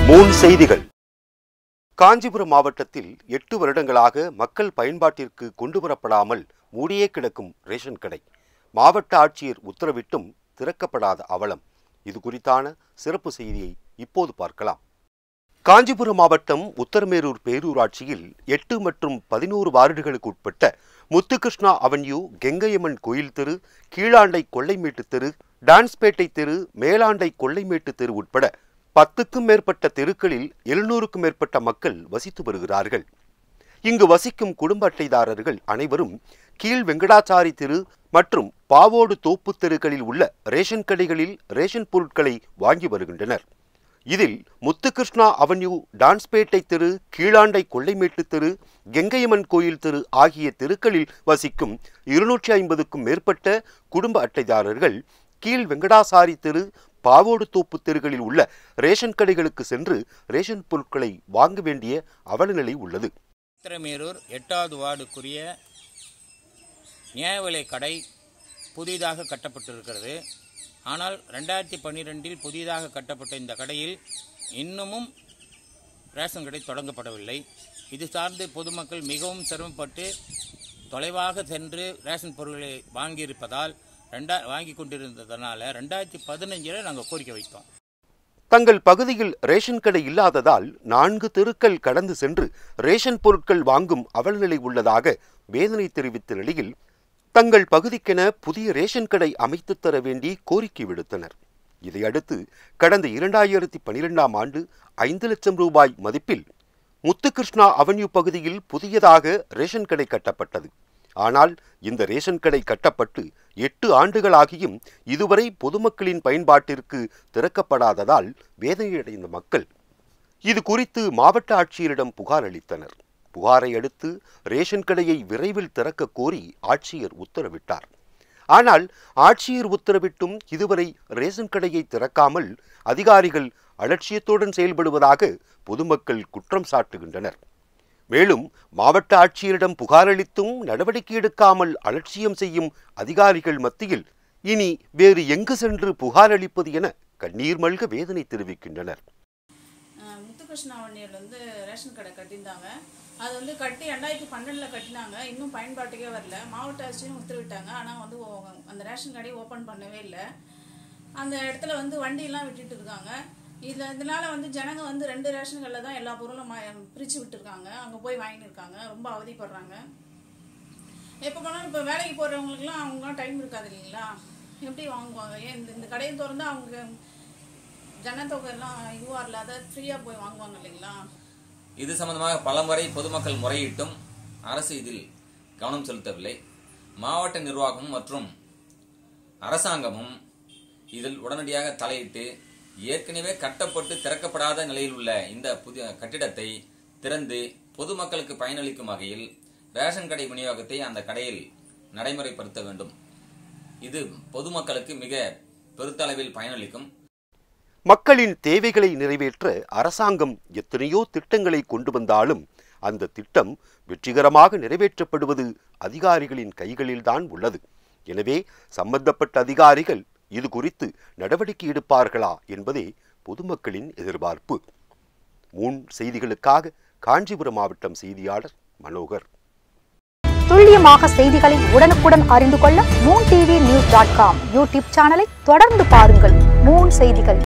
Moon செய்திகள் காஞ்சிபுரம் மாவட்டத்தில் எட்டு வருடங்களாக மக்கள் பயன்பாட்டிற்கு கொண்டுவரப்படாமல் மூடியே கிடக்கும் ரேஷன் கடை மாவட்ட ஆட்சியர் உத்தரவிட்டும் திறக்கப்படாத அவலம் இது குறித்தான சிறப்பு செய்தியை இப்போது பார்க்கலாம் காஞ்சிபுரம் மாவட்டம் உத்தரமேரூர் பேரூராட்சியில் எட்டு மற்றும் பதினோரு வார்டுகளுக்கு உட்பட்ட முத்துகிருஷ்ணா அவென்யூ கெங்கையம்மன் கோயில் தெரு கீழாண்டை கொள்ளைமேட்டு தெரு டான்ஸ்பேட்டை தெரு மேலாண்டை கொள்ளைமேட்டு தெரு உட்பட பத்துக்கும் மேற்பட்ட தெருக்களில் எழுநூறுக்கும் மேற்பட்ட மக்கள் வசித்து வருகிறார்கள் இங்கு வசிக்கும் குடும்ப அட்டைதாரர்கள் அனைவரும் கீழ் வெங்கடாச்சாரி தெரு மற்றும் பாவோடு தோப்பு தெருக்களில் உள்ள ரேஷன் கடைகளில் ரேஷன் பொருட்களை வாங்கி வருகின்றனர் இதில் முத்துகிருஷ்ணா அவென்யூ டான்ஸ்பேட்டை தெரு கீழாண்டை கொள்ளைமேட்டு தெரு கெங்கையம்மன் கோயில் தெரு ஆகிய தெருக்களில் வசிக்கும் இருநூற்றி ஐம்பதுக்கும் மேற்பட்ட குடும்ப அட்டைதாரர்கள் கீழ் வெங்கடாசாரி தெரு பாவோடு தோப்பு தெருகளில் உள்ள ரேஷன் கடைகளுக்கு சென்று ரேஷன் பொருட்களை வாங்க வேண்டிய அவலநிலை உள்ளது உத்திரமேரூர் எட்டாவது வார்டுக்குரிய நியாய விலை கடை புதிதாக கட்டப்பட்டிருக்கிறது ஆனால் ரெண்டாயிரத்தி பன்னிரெண்டில் புதிதாக கட்டப்பட்ட இந்த கடையில் இன்னமும் ரேஷன் கடை தொடங்கப்படவில்லை இது சார்ந்து பொதுமக்கள் மிகவும் சிரமப்பட்டு தொலைவாக சென்று ரேஷன் பொருட்களை வாங்கியிருப்பதால் ரெண்டா வாங்கி கொண்டிருந்ததனால ரெண்டாயிரத்தி பதினஞ்சில் நாங்கள் கோரிக்கை வைத்தோம் தங்கள் பகுதியில் ரேஷன் கடை இல்லாததால் நான்கு தெருக்கள் கடந்து சென்று ரேஷன் பொருட்கள் வாங்கும் அவலநிலை உள்ளதாக வேதனை தெரிவித்த நிலையில் தங்கள் பகுதிக்கென புதிய ரேஷன் கடை அமைத்துத் தர வேண்டி கோரிக்கை விடுத்தனர் இதையடுத்து கடந்த இரண்டாயிரத்தி பனிரெண்டாம் ஆண்டு ஐந்து லட்சம் ரூபாய் மதிப்பில் முத்துகிருஷ்ணா அவென்யூ பகுதியில் புதியதாக ரேஷன் கடை கட்டப்பட்டது ஆனால் இந்த ரேஷன் கடை கட்டப்பட்டு எட்டு ஆண்டுகளாகியும் இதுவரை பொதுமக்களின் பயன்பாட்டிற்கு திறக்கப்படாததால் வேதனையடைந்த மக்கள் இது குறித்து மாவட்ட ஆட்சியரிடம் புகார் அளித்தனர் புகாரை அடுத்து ரேஷன் கடையை விரைவில் திறக்க கோரி ஆட்சியர் உத்தரவிட்டார் ஆனால் ஆட்சியர் உத்தரவிட்டும் இதுவரை ரேஷன் கடையை திறக்காமல் அதிகாரிகள் அலட்சியத்துடன் செயல்படுவதாக பொதுமக்கள் குற்றம் சாட்டுகின்றனர் மேலும் மாவட்ட ஆட்சியரிடம் புகார் அளித்தும் நடவடிக்கை எடுக்காமல் அலட்சியம் செய்யும் அதிகாரிகள் மத்தியில் இனி வேறு எங்கு சென்று புகார் அளிப்பது என கண்ணீர் மல்க வேதனை தெரிவிக்கின்றனர் அஹ் முத்துகிருஷ்ணா வண்டியில் வந்து ரேஷன் கடை கட்டியிருந்தாங்க அது வந்து கட்டி ரெண்டாயிரத்தி பன்னெண்டில் கட்டினாங்க இன்னும் பயன்பாட்டுக்கே வரல மாவட்ட ஆட்சியும் உத்தரவிட்டாங்க ஆனால் வந்து ஓ- அந்த ரேஷன் கடையை ஓப்பன் பண்ணவே இல்லை அந்த இடத்துல வந்து வண்டியெல்லாம் விட்டுட்டு இருக்காங்க இதில் இதனால வந்து ஜனங்க வந்து ரெண்டு ரேஷன் கடையில் தான் எல்லா பொருளும் ம- பிரிச்சு விட்டுருக்காங்க அங்கே போய் வாங்கிட்டு இருக்காங்க ரொம்ப அவதிப்படுறாங்க எப்போ போனாலும் இப்போ வேலைக்கு போகிறவங்களுக்குலாம் அவங்களாம் டைம் இருக்காது இல்லைங்களா எப்படி வாங்குவாங்க ஏன் இந்த இந்த கடையை திறந்து அவங்க ஜனத்தொகை எல்லாம் இதுவாக இல்லாத ஃப்ரீயாக போய் வாங்குவாங்க இல்லைங்களா இது சம்பந்தமாக பலமுறை பொதுமக்கள் முறையிட்டும் அரசு இதில் கவனம் செலுத்தவில்லை மாவட்ட நிர்வாகமும் மற்றும் அரசாங்கமும் இதில் உடனடியாக தலையிட்டு ஏற்கனவே கட்டப்பட்டு திறக்கப்படாத நிலையில் உள்ள இந்த புதிய கட்டிடத்தை திறந்து பொதுமக்களுக்கு பயனளிக்கும் வகையில் ரேஷன் கடை விநியோகத்தை அந்த கடையில் நடைமுறைப்படுத்த வேண்டும் இது பொதுமக்களுக்கு மிக பெருத்தளவில் பயனளிக்கும் மக்களின் தேவைகளை நிறைவேற்ற அரசாங்கம் எத்தனையோ திட்டங்களை கொண்டு வந்தாலும் அந்த திட்டம் வெற்றிகரமாக நிறைவேற்றப்படுவது அதிகாரிகளின் கைகளில்தான் உள்ளது எனவே சம்பந்தப்பட்ட அதிகாரிகள் இது குறித்து நடவடிக்கை எடுப்பார்களா என்பதே பொதுமக்களின் எதிர்பார்ப்பு மூன் செய்திகளுக்காக காஞ்சிபுரம் மாவட்டம் செய்தியாளர் மனோகர் துல்லியமாக செய்திகளை உடனுக்குடன் அறிந்து கொள்ள moon TV news dot com YouTube சேனலை தொடர்ந்து பாருங்கள் மூன் செய்திகள்